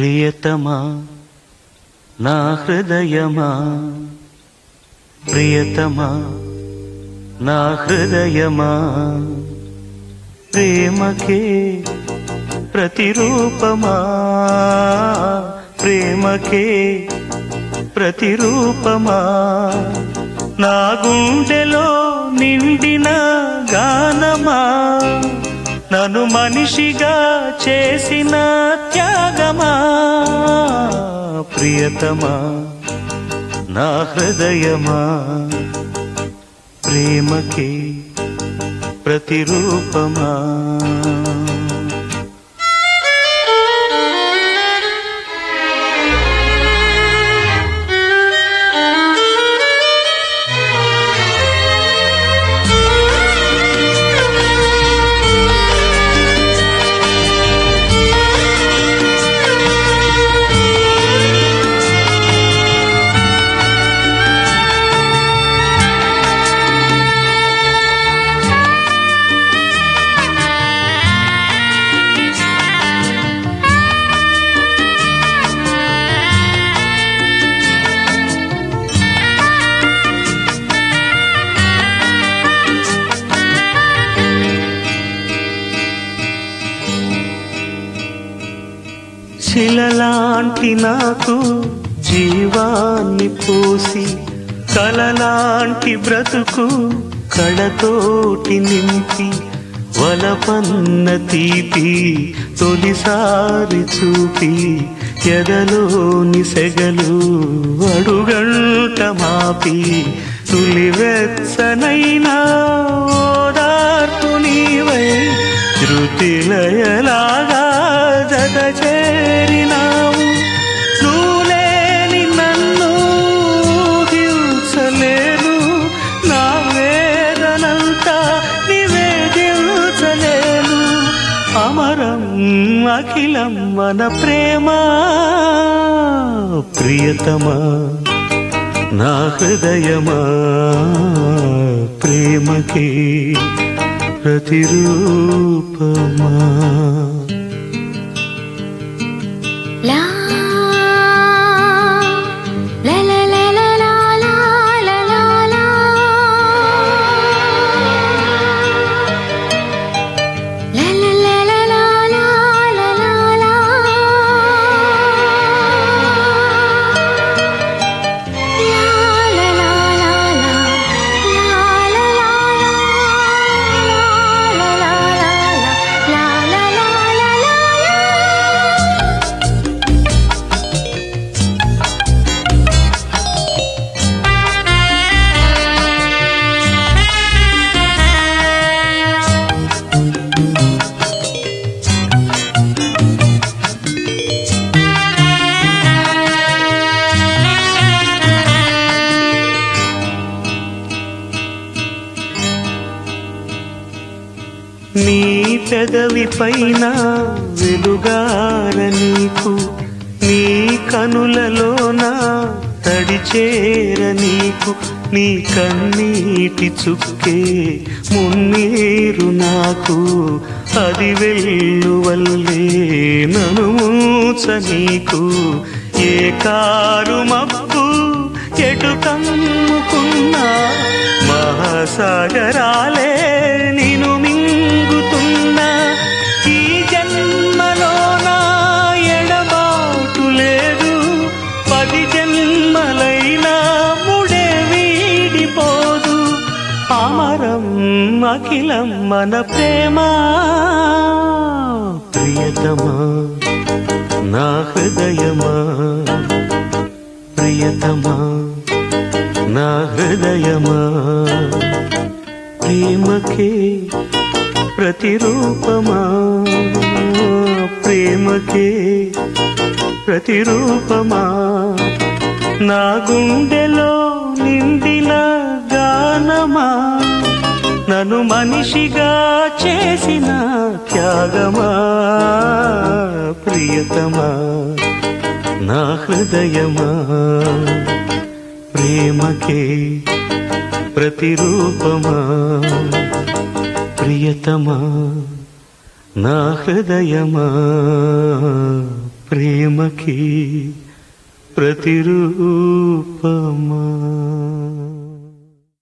ప్రియతమా నా హృదయమా ప్రియతమా నా హృదయమా ప్రేమకే ప్రతిరూపమా ప్రేమకే ప్రతిరూపమా నా గుండెలో నిండిన గానమా నన్ను మనిషిగా చేసిన త్యాగమా ప్రియతమా నా హృదయమా ప్రేమకే ప్రతిరూపమా శిలలాంటి నాకు జీవాన్ని పోసి కలలాంటి బ్రతుకు కళతోటి నింపి వలపన్న తీపి తొలిసారి చూపి ఎదలోని సెగలు అడుగంట మాపి తులివెచ్చనైనా ఓదార్పు నీవై శృతిలయలాగా జత చేరినావు నువ్వులేని నన్ను హింసలేను నా వేదనంతా నివేదించలేను అమరం అఖిలం మన ప్రేమ ప్రియతమా నా హృదయమా ప్రేమకి ప్రతిరూపమా La la la la la la la la la la La la la la la la la la la La la la la la La la la la La la la la La la la la la నీ పెదవి పైన వెలుగార నీకు నీ కనులలోన తడిచేర నీకు నీ కన్నీటి చుక్కే మున్నీరు నాకు అది వెల్లువల్లే నను మూచ నీకు ఏ కారు మబ్బు ఎటు కమ్ముకున్నా మహాసాగరాలే నిను మింగుతున్నా ఈ జన్మలో నా ఎడబాటు లేదు పది జన్మలైనా ముడే వీడిపోదు అమరం అఖిలం మన ప్రేమ ప్రియతమా నా హృదయమా ప్రియతమా నా హృదయమా ప్రేమకే ప్రతిరూపమా ప్రేమకే ప్రతిరూపమా నా గుండెలో నిండిన గానమా నన్ను మనిషిగా చేసిన త్యాగమా ప్రియతమా నా హృదయమా ప్రేమకే ప్రతిరూపమా ప్రియతమా నా హృదయమా ప్రేమకి ప్రతిరూపమా